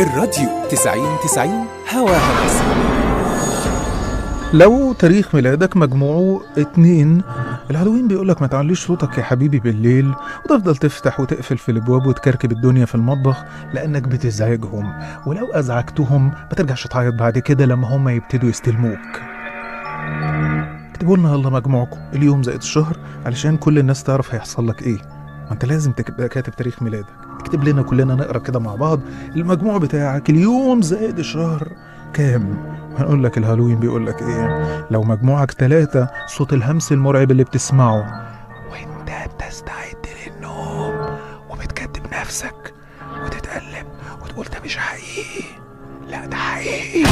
الراديو 90 90 هواها مصر لو تاريخ ميلادك مجموعه اتنين الهالوين بيقولك ما تعليش صوتك يا حبيبي بالليل وتفضل تفتح وتقفل في الابواب وتكركب الدنيا في المطبخ لانك بتزعجهم ولو ازعجتهم ما ترجعش تعيط بعد كده لما هم يبتدوا يستلموك اكتبوا لنا يلا مجموعكم اليوم زائد الشهر علشان كل الناس تعرف هيحصل لك ايه ما انت لازم تبقى كاتب تاريخ ميلادك اكتب لنا كلنا نقرا كده مع بعض المجموع بتاعك اليوم زائد الشهر كام هنقول لك الهالوين بيقول لك ايه لو مجموعك ثلاثة صوت الهمس المرعب اللي بتسمعه وانت بتستعد للنوم وبتكتب نفسك وتتقلب وتقول ده مش حقيقي لا ده حقيقي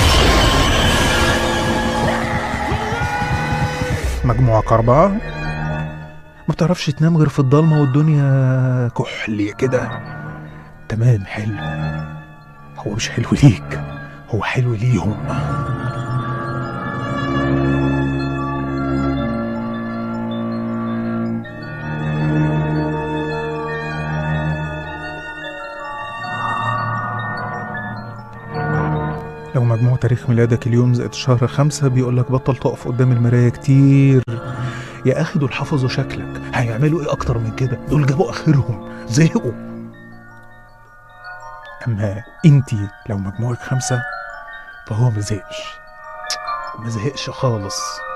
مجموعك أربعة ما بتعرفش تنام غير في الضلمة والدنيا كحل كده تمام حلو هو مش حلو ليك هو حلو ليهم لو مجموع تاريخ ميلادك اليوم زائد شهر خمسة بيقولك بطل تقف قدام المراية كتير يا أخي دول حفظوا شكلك هيعملوا إيه أكتر من كده دول جابوا آخرهم زهقوا أما أنتي لو مجموعك خمسة فهو ما زهقش ما زهقش خالص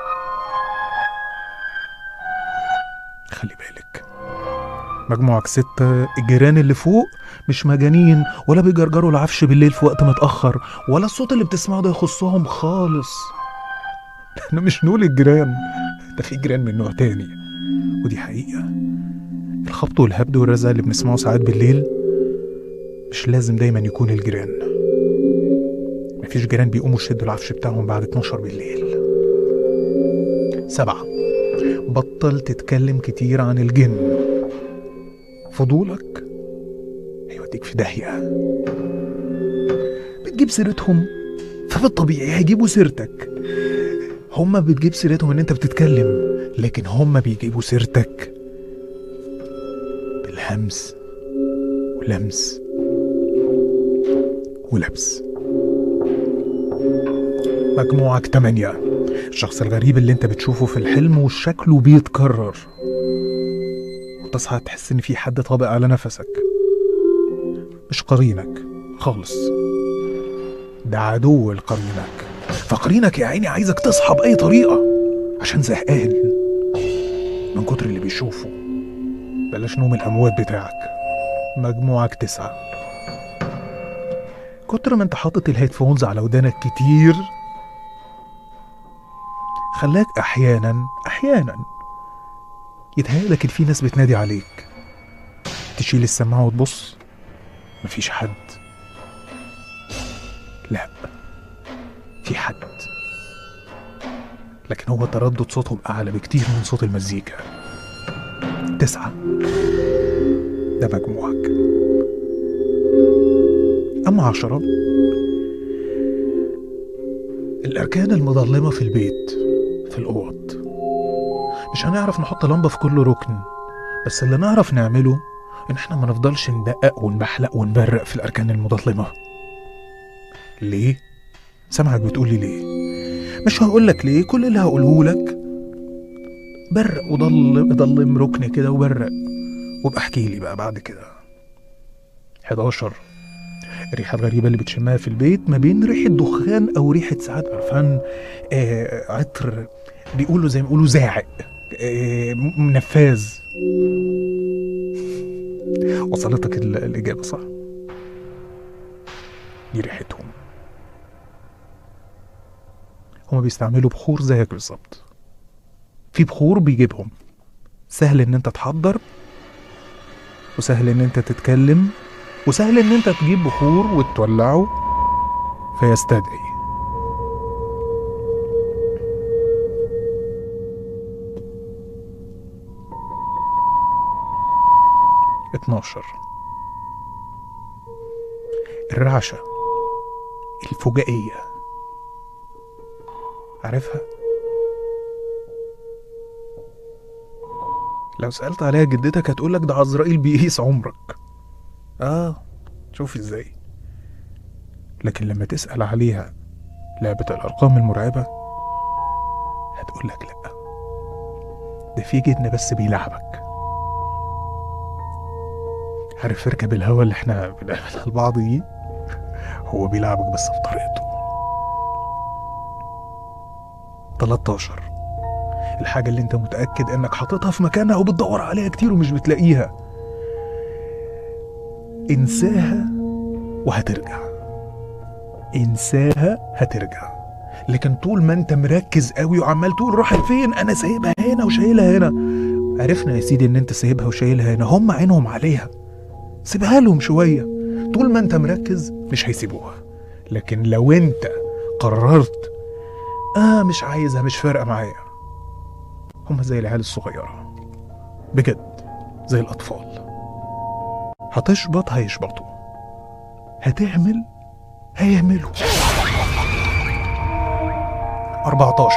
خلي بالك مجموعك ستة الجيران اللي فوق مش مجانين ولا بيجرجروا العفش بالليل في وقت متأخر ولا الصوت اللي بتسمعه ده يخصهم خالص احنا مش نقول الجيران ده في جيران من نوع تاني ودي حقيقة الخبط والهبد والرزع اللي بنسمعه ساعات بالليل مش لازم دايما يكون الجيران مفيش جيران بيقوموا يشدوا العفش بتاعهم بعد 12 بالليل سبعة بطل تتكلم كتير عن الجن فضولك هيوديك في داهية بتجيب سيرتهم ففي الطبيعي هيجيبوا سيرتك هما بتجيب سيرتهم ان انت بتتكلم لكن هما بيجيبوا سيرتك بالهمس ولمس ولبس مجموعك تمانية الشخص الغريب اللي انت بتشوفه في الحلم وشكله بيتكرر وتصحى تحس ان في حد طابق على نفسك مش قرينك خالص ده عدو لقرينك فقرينك يا عيني عايزك تصحى بأي طريقة عشان زهقان من كتر اللي بيشوفه بلاش نوم الأموات بتاعك مجموعك تسعة كتر ما انت حاطط الهيدفونز على ودانك كتير خلاك احيانا احيانا يتهيألك ان في ناس بتنادي عليك تشيل السماعة وتبص مفيش حد لا في حد لكن هو تردد صوتهم أعلى بكتير من صوت المزيكا تسعة ده مجموعك أما عشرة الأركان المظلمة في البيت في الأوض مش هنعرف نحط لمبة في كل ركن بس اللي نعرف نعمله إن إحنا ما نفضلش ندقق ونبحلق ونبرق في الأركان المظلمة ليه؟ سامعك بتقولي ليه؟ مش هقولك ليه كل اللي هقوله لك برق وضل ضلم ركن كده وبرق وابقى احكي لي بقى بعد كده 11 الريحة الغريبة اللي بتشمها في البيت ما بين ريحة دخان أو ريحة ساعات برفان آه عطر بيقولوا زي ما بيقولوا زاعق آه نفاذ وصلتك ال- الإجابة صح دي ريحتهم هما بيستعملوا بخور زيك بالظبط في بخور بيجيبهم سهل ان انت تحضر وسهل ان انت تتكلم وسهل ان انت تجيب بخور وتولعه فيستدعي اتناشر الرعشة الفجائية عارفها؟ لو سألت عليها جدتك هتقولك ده عزرائيل بيقيس عمرك اه شوف ازاي لكن لما تسأل عليها لعبة الأرقام المرعبة هتقول لك لأ ده في جن بس بيلعبك عارف اركب الهوا اللي احنا بنعملها لبعض دي هو بيلعبك بس بطريقته 13 الحاجة اللي انت متأكد انك حاططها في مكانها وبتدور عليها كتير ومش بتلاقيها انساها وهترجع انساها هترجع لكن طول ما انت مركز قوي وعمال تقول راحت فين انا سايبها هنا وشايلها هنا عرفنا يا سيدي ان انت سايبها وشايلها هنا هم عينهم عليها سيبها لهم شويه طول ما انت مركز مش هيسيبوها لكن لو انت قررت اه مش عايزها مش فارقه معايا هم زي العيال الصغيره بجد زي الاطفال هتشبط هيشبطوا هتعمل هيعملوا 14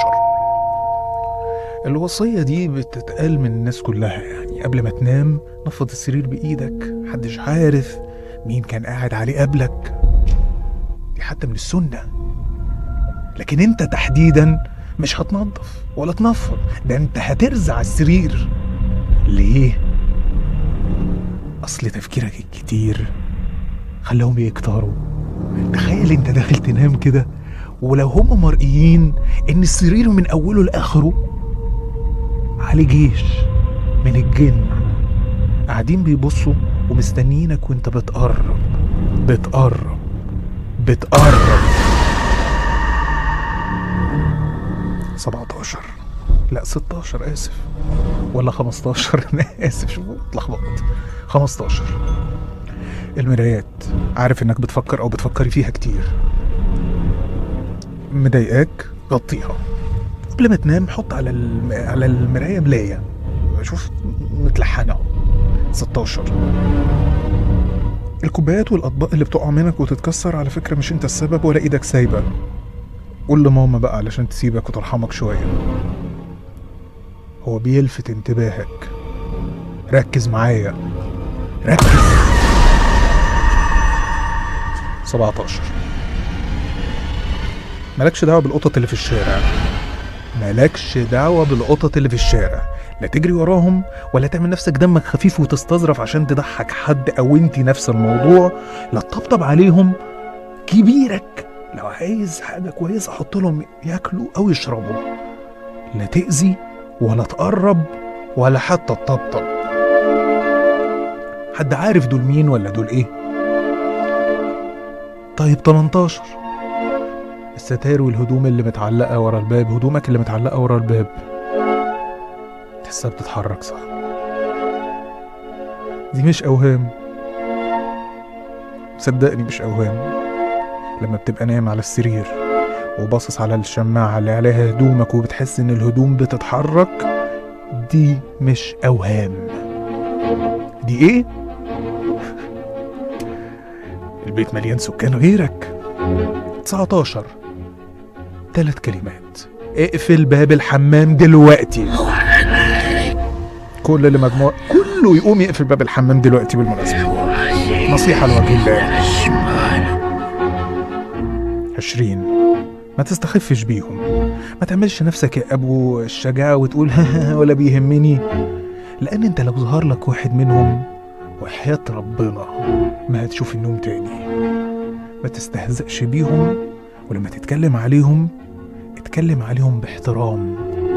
الوصية دي بتتقال من الناس كلها يعني قبل ما تنام نفض السرير بإيدك محدش عارف مين كان قاعد عليه قبلك دي حتى من السنة لكن انت تحديدا مش هتنظف ولا تنفض ده انت هترزع السرير ليه؟ أصل تفكيرك الكتير خلاهم يكتروا تخيل انت داخل تنام كده ولو هم مرئيين ان السرير من اوله لاخره عليه جيش من الجن قاعدين بيبصوا ومستنيينك وانت بتقرب بتقرب بتقرب 17 لا 16 اسف ولا 15 انا اسف شوفوا اتلخبطت 15 المرايات عارف انك بتفكر او بتفكري فيها كتير مضايقاك غطيها قبل ما تنام حط على الم... على المرايه ملايه شوف متلحنه 16 الكوبايات والاطباق اللي بتقع منك وتتكسر على فكره مش انت السبب ولا ايدك سايبه قول لماما بقى علشان تسيبك وترحمك شويه هو بيلفت انتباهك ركز معايا ركز 17 مالكش دعوه بالقطط اللي في الشارع مالكش دعوه بالقطط اللي في الشارع لا تجري وراهم ولا تعمل نفسك دمك خفيف وتستظرف عشان تضحك حد او انت نفس الموضوع لا تطبطب عليهم كبيرك لو عايز حاجه كويسه حط لهم ياكلوا او يشربوا لا تاذي ولا تقرب ولا حتى تطبطب حد عارف دول مين ولا دول ايه طيب 18 الستاير والهدوم اللي متعلقة ورا الباب هدومك اللي متعلقة ورا الباب تحسها بتتحرك صح دي مش أوهام صدقني مش أوهام لما بتبقى نايم على السرير وباصص على الشماعة اللي عليها هدومك وبتحس إن الهدوم بتتحرك دي مش أوهام دي إيه؟ البيت مليان سكان غيرك 19 ثلاث كلمات اقفل باب الحمام دلوقتي كل اللي مجموع كله يقوم يقفل باب الحمام دلوقتي بالمناسبة نصيحة لوجه الله عشرين ما تستخفش بيهم ما تعملش نفسك يا ابو الشجاعة وتقول ولا بيهمني لان انت لو ظهر لك واحد منهم وحياة ربنا ما هتشوف النوم تاني ما تستهزأش بيهم ولما تتكلم عليهم اتكلم عليهم باحترام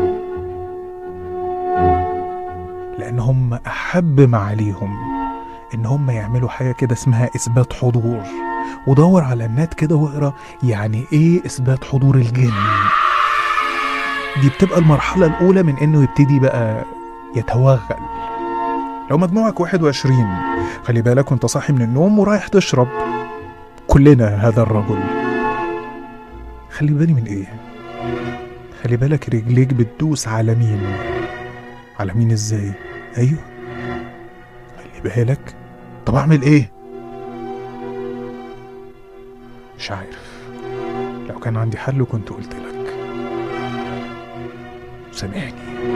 لأن هم أحب ما عليهم إن هم يعملوا حاجة كده اسمها إثبات حضور ودور على النت كده واقرا يعني إيه إثبات حضور الجن دي بتبقى المرحلة الأولى من إنه يبتدي بقى يتوغل لو مجموعك 21 خلي بالك وانت صاحي من النوم ورايح تشرب كلنا هذا الرجل خلي بالي من ايه خلي بالك رجليك بتدوس على مين على مين ازاي ايوه خلي بالك طب اعمل ايه مش عارف لو كان عندي حل كنت قلت لك سامحني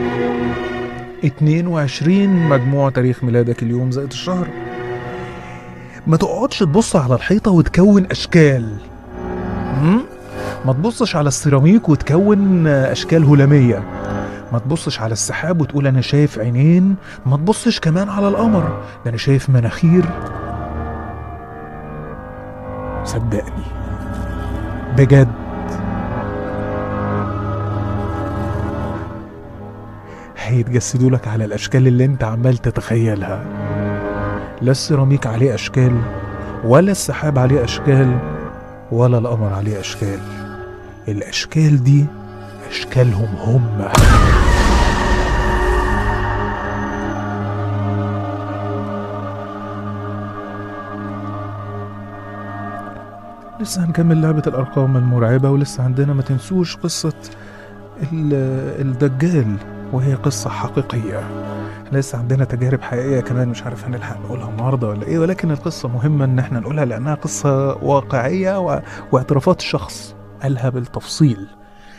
22 مجموع تاريخ ميلادك اليوم زائد الشهر ما تقعدش تبص على الحيطة وتكون أشكال مم؟ ما تبصش على السيراميك وتكون اشكال هلاميه ما تبصش على السحاب وتقول انا شايف عينين ما تبصش كمان على القمر ده انا شايف مناخير صدقني بجد هيتجسدوا لك على الاشكال اللي انت عمال تتخيلها لا السيراميك عليه اشكال ولا السحاب عليه اشكال ولا القمر عليه اشكال الاشكال دي اشكالهم هم لسه هنكمل لعبة الأرقام المرعبة ولسه عندنا ما تنسوش قصة ال- الدجال وهي قصة حقيقية لسه عندنا تجارب حقيقية كمان مش عارف هنلحق نقولها النهاردة ولا ايه ولكن القصة مهمة ان احنا نقولها لانها قصة واقعية و... واعترافات شخص قالها بالتفصيل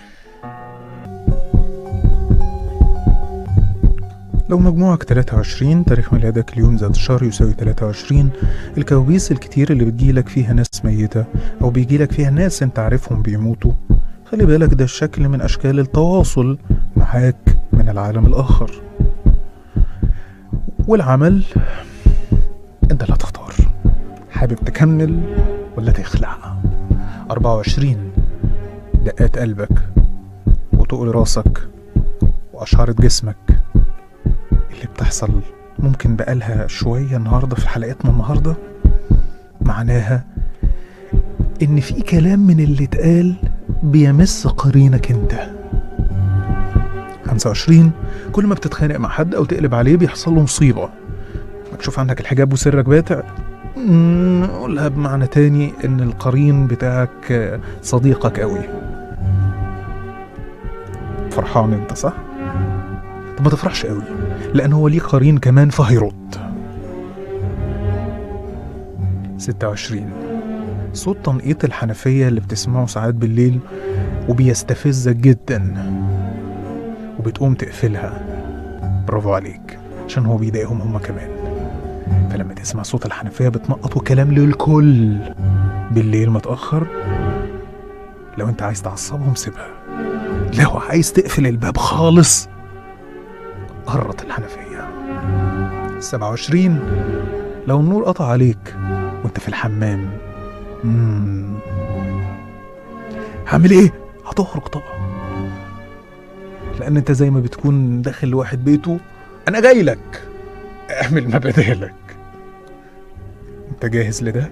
لو مجموعك 23 تاريخ ميلادك اليوم ذات الشهر يساوي 23 الكوابيس الكتير اللي بتجيلك فيها ناس ميتة أو بيجيلك فيها ناس أنت عارفهم بيموتوا خلي بالك ده شكل من أشكال التواصل معاك من العالم الآخر والعمل أنت اللي هتختار حابب تكمل ولا تخلع 24 دقات قلبك وتقل راسك وأشعرة جسمك اللي بتحصل ممكن بقالها شوية النهاردة في حلقتنا النهاردة معناها إن في كلام من اللي اتقال بيمس قرينك أنت 25 كل ما بتتخانق مع حد أو تقلب عليه بيحصل له مصيبة مكشوف عنك الحجاب وسرك باتع مم، قولها بمعنى تاني إن القرين بتاعك آه، صديقك قوي فرحان أنت صح؟ طب ما تفرحش قوي لأن هو ليه قرين كمان فهيرد 26 صوت تنقيط الحنفية اللي بتسمعه ساعات بالليل وبيستفزك جدا وبتقوم تقفلها برافو عليك عشان هو بيضايقهم هما كمان فلما تسمع صوت الحنفية بتنقط وكلام للكل بالليل متأخر لو انت عايز تعصبهم سيبها لو عايز تقفل الباب خالص قرط الحنفية 27 لو النور قطع عليك وانت في الحمام مم. هعمل ايه؟ هتخرج طبعا لان انت زي ما بتكون داخل لواحد بيته انا جاي لك اعمل ما بدالك انت جاهز لده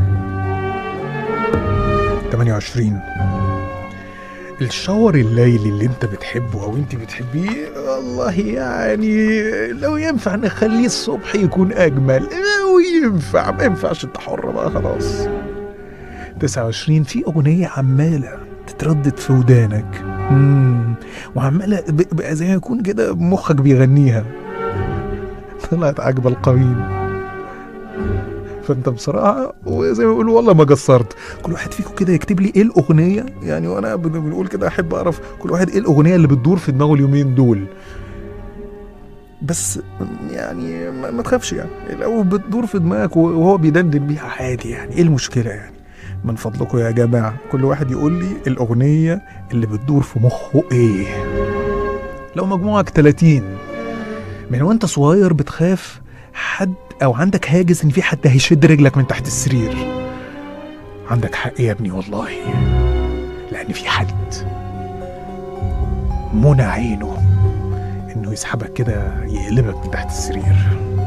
28 الشاور الليلي اللي انت بتحبه او انت بتحبيه والله يعني لو ينفع نخليه الصبح يكون اجمل لو ينفع ما ينفعش انت حر بقى خلاص 29 في اغنيه عماله تتردد في ودانك مم. وعماله ب- بقى زي ما يكون كده مخك بيغنيها طلعت عجبه القويم فانت بصراحه وزي ما بيقولوا والله ما قصرت كل واحد فيكم كده يكتب لي ايه الاغنيه يعني وانا بن- بنقول كده احب اعرف كل واحد ايه الاغنيه اللي بتدور في دماغه اليومين دول بس يعني ما, ما تخافش يعني لو بتدور في دماغك وهو بيدندن بيها عادي يعني ايه المشكله يعني من فضلكم يا جماعه كل واحد يقول لي الاغنيه اللي بتدور في مخه ايه لو مجموعك 30 من وانت صغير بتخاف حد او عندك هاجس ان في حد هيشد رجلك من تحت السرير عندك حق يا ابني والله لان في حد منى عينه انه يسحبك كده يقلبك من تحت السرير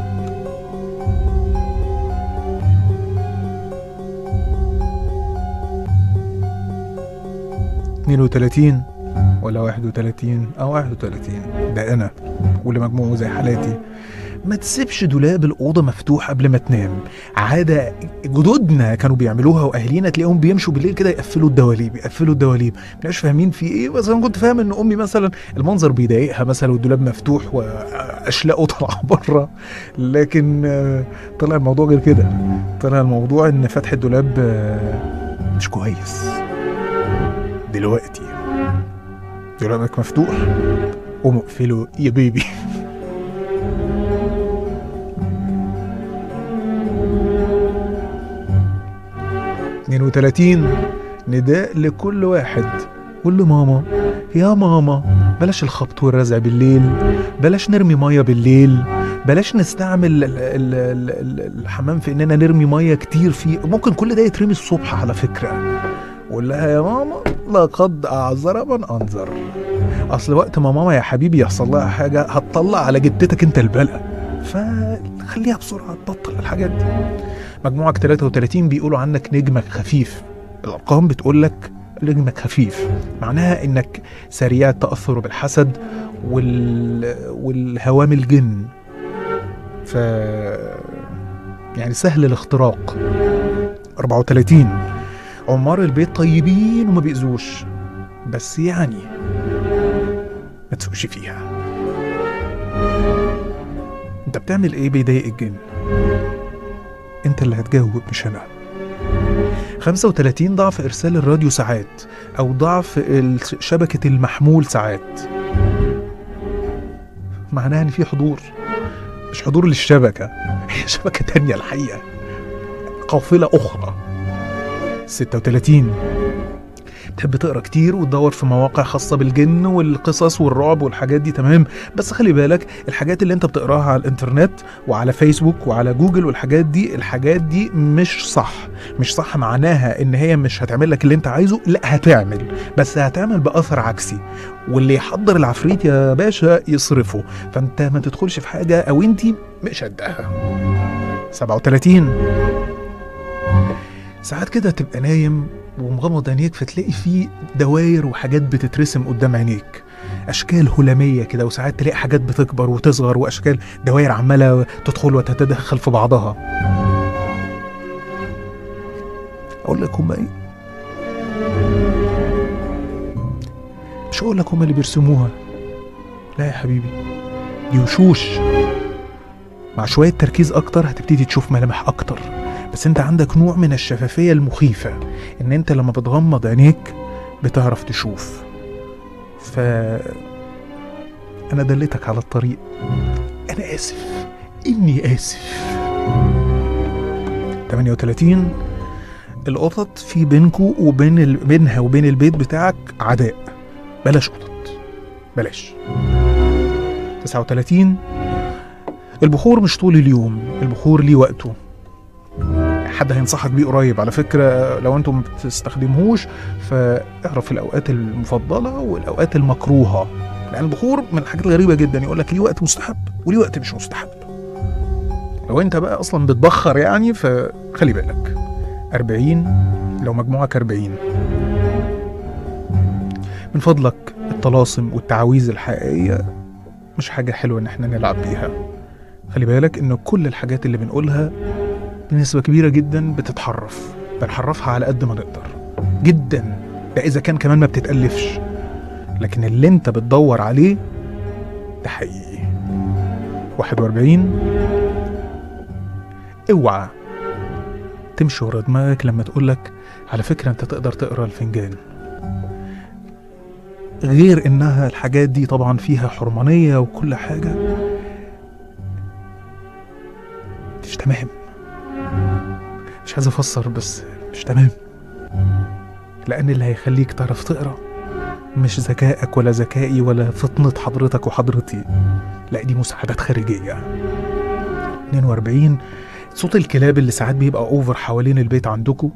اتنين وتلاتين ولا واحد وتلاتين أو واحد وتلاتين ده أنا واللي مجموعه زي حالاتي ما تسيبش دولاب الأوضة مفتوح قبل ما تنام عادة جدودنا كانوا بيعملوها وأهالينا تلاقيهم بيمشوا بالليل كده يقفلوا الدواليب يقفلوا الدواليب مش فاهمين في إيه بس أنا كنت فاهم إن أمي مثلا المنظر بيضايقها مثلا والدولاب مفتوح وأشلاءه طالعة بره لكن آه، طلع الموضوع غير كده طلع الموضوع إن فتح الدولاب آه، مش كويس دلوقتي دولابك مفتوح قوم اقفله يا بيبي اتنين وتلاتين نداء لكل واحد قول له ماما يا ماما بلاش الخبط والرزع بالليل بلاش نرمي ميه بالليل بلاش نستعمل ال- ال- ال- ال- الحمام في اننا نرمي ميه كتير فيه ممكن كل ده يترمي الصبح على فكره قول لها يا ماما لقد اعذر من انذر اصل وقت ما ماما يا حبيبي يحصل لها حاجه هتطلع على جدتك انت البلا فخليها بسرعه تبطل الحاجات دي مجموعك 33 بيقولوا عنك نجمك خفيف الارقام بتقول لك نجمك خفيف معناها انك سريع التاثر بالحسد وال... والهوام الجن ف يعني سهل الاختراق 34 عمار البيت طيبين وما بيأذوش بس يعني ما تسوقش فيها انت بتعمل ايه بيضايق الجن انت اللي هتجاوب مش انا 35 ضعف ارسال الراديو ساعات او ضعف ال- شبكه المحمول ساعات معناها ان في حضور مش حضور للشبكه هي شبكه تانية الحقيقه قافله اخرى 36 بتحب تقرا كتير وتدور في مواقع خاصه بالجن والقصص والرعب والحاجات دي تمام بس خلي بالك الحاجات اللي انت بتقراها على الانترنت وعلى فيسبوك وعلى جوجل والحاجات دي الحاجات دي مش صح مش صح معناها ان هي مش هتعمل لك اللي انت عايزه لا هتعمل بس هتعمل باثر عكسي واللي يحضر العفريت يا باشا يصرفه فانت ما تدخلش في حاجه او انت مش قدها 37 ساعات كده تبقى نايم ومغمض عينيك فتلاقي في دواير وحاجات بتترسم قدام عينيك اشكال هلاميه كده وساعات تلاقي حاجات بتكبر وتصغر واشكال دواير عماله تدخل وتتدخل في بعضها اقول لك هما ايه مش هقول لك هما اللي بيرسموها لا يا حبيبي دي وشوش مع شويه تركيز اكتر هتبتدي تشوف ملامح اكتر بس انت عندك نوع من الشفافيه المخيفه ان انت لما بتغمض عينيك بتعرف تشوف ف انا دلتك على الطريق انا اسف اني اسف 38 القطط في بينكو وبين ال... بينها وبين البيت بتاعك عداء بلاش قطط بلاش 39 البخور مش طول اليوم البخور ليه وقته حد هينصحك بيه قريب على فكرة لو انتم ما بتستخدموش فاعرف الأوقات المفضلة والأوقات المكروهة لأن البخور من الحاجات الغريبة جدا يقول لك ليه وقت مستحب وليه وقت مش مستحب لو انت بقى أصلا بتبخر يعني فخلي بالك 40 لو مجموعك 40 من فضلك الطلاسم والتعاويذ الحقيقية مش حاجة حلوة إن احنا نلعب بيها خلي بالك إن كل الحاجات اللي بنقولها بنسبة كبيرة جدا بتتحرف بنحرفها على قد ما نقدر جدا ده إذا كان كمان ما بتتألفش لكن اللي انت بتدور عليه ده حقيقي 41 اوعى تمشي ورا دماغك لما تقولك على فكرة انت تقدر تقرا الفنجان غير انها الحاجات دي طبعا فيها حرمانية وكل حاجة مش تمام مش عايز افسر بس مش تمام لان اللي هيخليك تعرف تقرا مش ذكائك ولا ذكائي ولا فطنة حضرتك وحضرتي لا دي مساعدات خارجية 42 صوت الكلاب اللي ساعات بيبقى اوفر حوالين البيت عندكم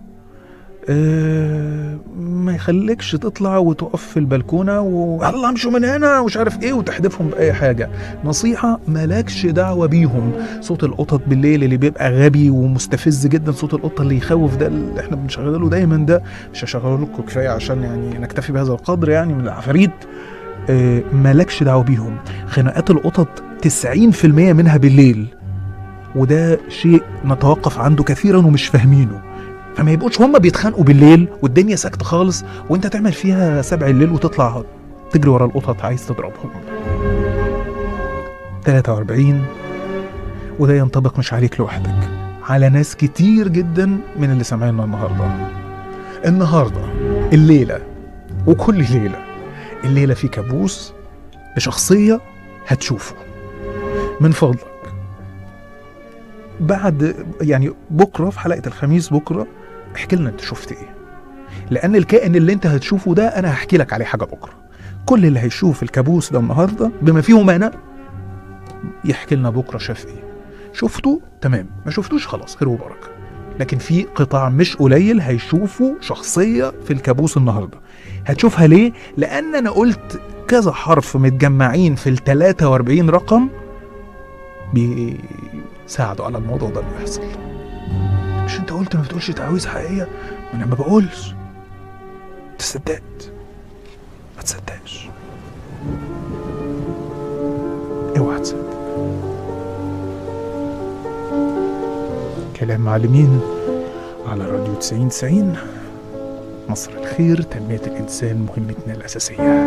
أه ما يخليكش تطلع وتقف في البلكونة ويلا امشوا من هنا ومش عارف ايه وتحدفهم بأي حاجة نصيحة مالكش دعوة بيهم صوت القطط بالليل اللي بيبقى غبي ومستفز جدا صوت القطة اللي يخوف ده اللي احنا بنشغله دايما ده مش هشغله لكم كفاية عشان يعني نكتفي بهذا القدر يعني من العفاريت أه مالكش دعوة بيهم خناقات القطط 90% منها بالليل وده شيء نتوقف عنده كثيرا ومش فاهمينه فما يبقوش هما بيتخانقوا بالليل والدنيا ساكتة خالص وانت تعمل فيها سبع الليل وتطلع تجري ورا القطط عايز تضربهم 43 وده ينطبق مش عليك لوحدك على ناس كتير جدا من اللي سامعيننا النهارده النهارده الليلة وكل ليلة الليلة في كابوس لشخصية هتشوفه من فضلك بعد يعني بكره في حلقه الخميس بكره احكي لنا انت شفت ايه لان الكائن اللي انت هتشوفه ده انا هحكي لك عليه حاجه بكره كل اللي هيشوف الكابوس ده النهارده بما فيهم انا يحكي لنا بكره شاف ايه شفته تمام ما شفتوش خلاص خير وبركه لكن في قطاع مش قليل هيشوفوا شخصيه في الكابوس النهارده هتشوفها ليه لان انا قلت كذا حرف متجمعين في ال 43 رقم بيساعدوا على الموضوع ده انه يحصل مش انت قلت ما بتقولش تعاويذ حقيقيه ما انا ما بقولش انت صدقت ما تصدقش اوعى تصدق كلام معلمين على راديو 90 90 مصر الخير تنمية الإنسان مهمتنا الأساسية